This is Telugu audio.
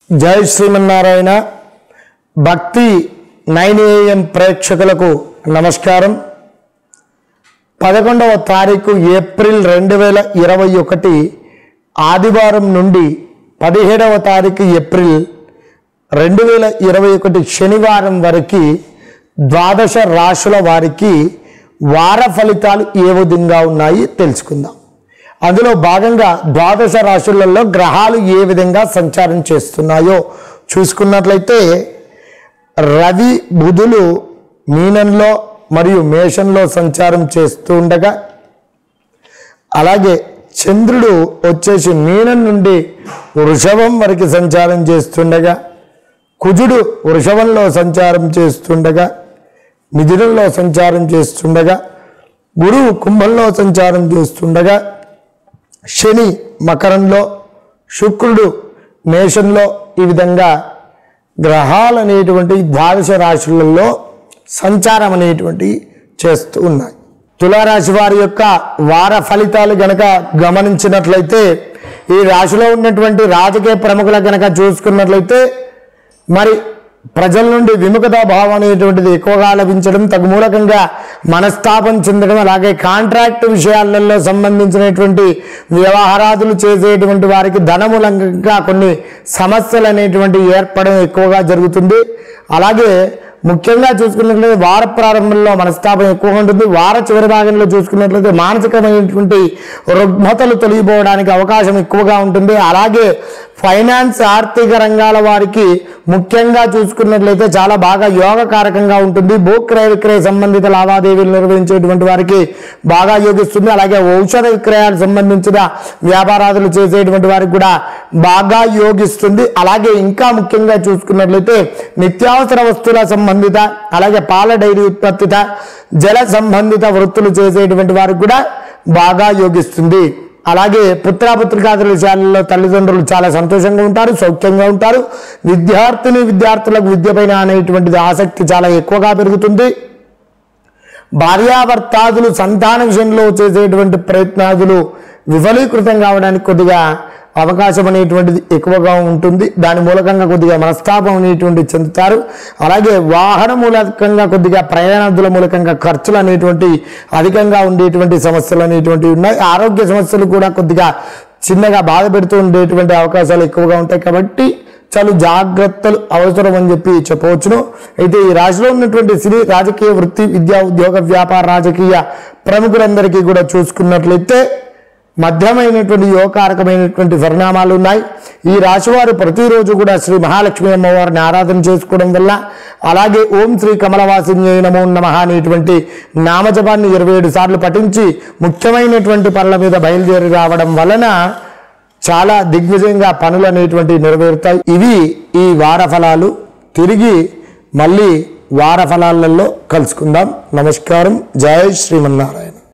జై శ్రీమన్నారాయణ భక్తి నైన్ ఏఎం ప్రేక్షకులకు నమస్కారం పదకొండవ తారీఖు ఏప్రిల్ రెండు వేల ఇరవై ఒకటి ఆదివారం నుండి పదిహేడవ తారీఖు ఏప్రిల్ రెండు వేల ఇరవై ఒకటి శనివారం వరకు ద్వాదశ రాశుల వారికి వార ఫలితాలు ఏ విధంగా ఉన్నాయి తెలుసుకుందాం అందులో భాగంగా ద్వాదశ రాశులలో గ్రహాలు ఏ విధంగా సంచారం చేస్తున్నాయో చూసుకున్నట్లయితే రవి బుధులు మీనంలో మరియు మేషంలో సంచారం చేస్తూ ఉండగా అలాగే చంద్రుడు వచ్చేసి మీనం నుండి వృషభం వరకు సంచారం చేస్తుండగా కుజుడు వృషభంలో సంచారం చేస్తుండగా మిథునంలో సంచారం చేస్తుండగా గురువు కుంభంలో సంచారం చేస్తుండగా శని మకరంలో శుక్రుడు మేషంలో ఈ విధంగా గ్రహాలు అనేటువంటి ద్వాదశ రాశులలో సంచారం అనేటువంటి చేస్తూ ఉన్నాయి తులారాశి వారి యొక్క వార ఫలితాలు గనక గమనించినట్లయితే ఈ రాశిలో ఉన్నటువంటి రాజకీయ ప్రముఖుల గనక చూసుకున్నట్లయితే మరి ప్రజల నుండి విముఖతా భావం అనేటువంటిది ఎక్కువగా లభించడం తగుమూలకంగా మనస్తాపం చెందడం అలాగే కాంట్రాక్ట్ విషయాలలో సంబంధించినటువంటి వ్యవహారాదులు చేసేటువంటి వారికి ధనమూలంగా కొన్ని సమస్యలు అనేటువంటి ఏర్పడడం ఎక్కువగా జరుగుతుంది అలాగే ముఖ్యంగా చూసుకున్నట్లయితే వార ప్రారంభంలో మనస్తాపం ఎక్కువగా ఉంటుంది వార చివరి భాగంలో చూసుకున్నట్లయితే మానసికమైనటువంటి రుగ్మతలు తొలగిపోవడానికి అవకాశం ఎక్కువగా ఉంటుంది అలాగే ఫైనాన్స్ ఆర్థిక రంగాల వారికి ముఖ్యంగా చూసుకున్నట్లయితే చాలా బాగా యోగకారకంగా ఉంటుంది భూ క్రయ విక్రయ సంబంధిత లావాదేవీలు నిర్వహించేటువంటి వారికి బాగా యోగిస్తుంది అలాగే ఔషధ విక్రయాలకు సంబంధించిన వ్యాపారాదులు చేసేటువంటి వారికి కూడా బాగా యోగిస్తుంది అలాగే ఇంకా ముఖ్యంగా చూసుకున్నట్లయితే నిత్యావసర వస్తువుల సంబంధిత అలాగే పాల డైరీ ఉత్పత్తిత జల సంబంధిత వృత్తులు చేసేటువంటి వారికి కూడా బాగా యోగిస్తుంది అలాగే పుత్రాపుత్రికాదుల విషయాలలో తల్లిదండ్రులు చాలా సంతోషంగా ఉంటారు సౌఖ్యంగా ఉంటారు విద్యార్థిని విద్యార్థులకు విద్యపైన అనేటువంటిది ఆసక్తి చాలా ఎక్కువగా పెరుగుతుంది భార్యాభర్తాదులు సంతాన విషయంలో చేసేటువంటి ప్రయత్నాదులు విఫలీకృతం కావడానికి కొద్దిగా అవకాశం అనేటువంటిది ఎక్కువగా ఉంటుంది దాని మూలకంగా కొద్దిగా మనస్తాపం అనేటువంటి చెందుతారు అలాగే వాహన మూలకంగా కొద్దిగా ప్రయాణాదుల మూలకంగా ఖర్చులు అనేటువంటి అధికంగా ఉండేటువంటి సమస్యలు అనేటువంటివి ఉన్నాయి ఆరోగ్య సమస్యలు కూడా కొద్దిగా చిన్నగా బాధ పెడుతూ ఉండేటువంటి అవకాశాలు ఎక్కువగా ఉంటాయి కాబట్టి చాలా జాగ్రత్తలు అవసరం అని చెప్పి చెప్పవచ్చును అయితే ఈ రాశిలో ఉన్నటువంటి సినీ రాజకీయ వృత్తి విద్యా ఉద్యోగ వ్యాపార రాజకీయ ప్రముఖులందరికీ కూడా చూసుకున్నట్లయితే మధ్యమైనటువంటి యోగకారకమైనటువంటి పరిణామాలు ఉన్నాయి ఈ రాశివారు ప్రతిరోజు కూడా శ్రీ మహాలక్ష్మి అమ్మవారిని ఆరాధన చేసుకోవడం వల్ల అలాగే ఓం శ్రీ కమలవాసిని నమో నమ అనేటువంటి నామజపాన్ని ఇరవై ఏడు సార్లు పఠించి ముఖ్యమైనటువంటి పనుల మీద బయలుదేరి రావడం వలన చాలా దిగ్విజయంగా పనులు అనేటువంటివి నెరవేరుతాయి ఇవి ఈ వార ఫలాలు తిరిగి మళ్ళీ వార ఫలాలలో కలుసుకుందాం నమస్కారం జై శ్రీమన్నారాయణ